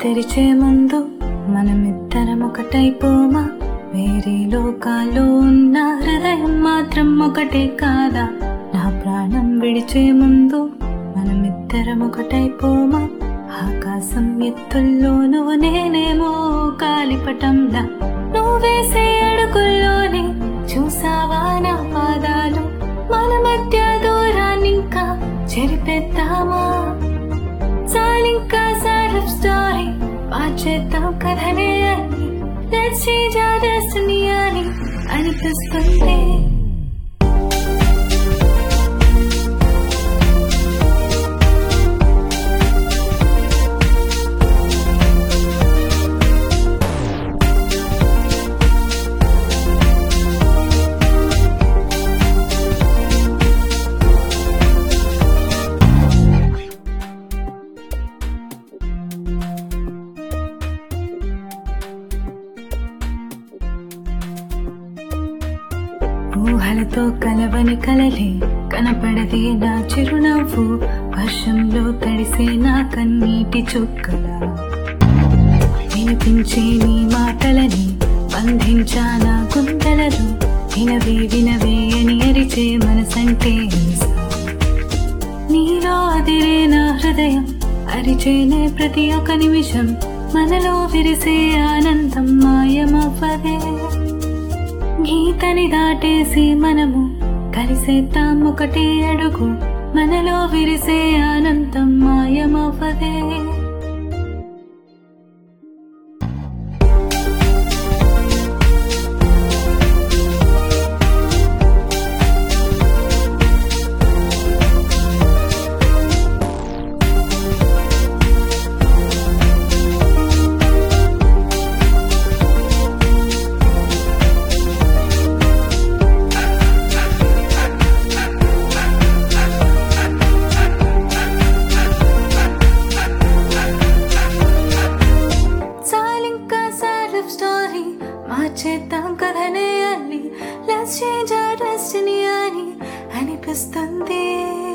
తెరిచే ముందు మనమిద్దరం ఒకటైపోమా వేరే లోకాల్లో ఉన్న హృదయం మాత్రం ఒకటే కాదా నా ప్రాణం విడిచే ముందు మనమిద్దరం ఒకటైపోమా ఆకాశం ఎత్తుల్లో నువ్వు నేనేమో కాలిపటంలా నువ్వు వేసే అడుగుల్లోనే చూసావా నా పాదాలు మన మధ్య దూరాన్నింకా చెరిపెద్దామా చాలింకా సార్ స్టోరీ మార్చేద్దాం కథనే అని లెట్స్ చేంజ్ అవర్ డెస్టినీ అని అనిపిస్తుంది ఊహలతో కలవని కలలే కనపడదే నా చిరునవ్వు వర్షంలో తడిసే నా కన్నీటి చుక్కలా వినిపించే నీ మాటలని బంధించా నా గుండెలలో వినవే వినవే అని అరిచే మనసంటే హింస నీలో అదిరే నా హృదయం అరిచేనే ప్రతి ఒక్క నిమిషం మనలో విరిసే ఆనందం మాయమవ్వదే గీతని దాటేసి మనము కలిసేద్దాం ఒకటే అడుగు మనలో విరిసే ఆనందం మాయమవ్వదే చాలింకా సార్ స్టోరీ మార్చేద్దాం కథనే అని లెట్స్ చేంజ్ అవర్ డెస్టినీ అని అనిపిస్తుంది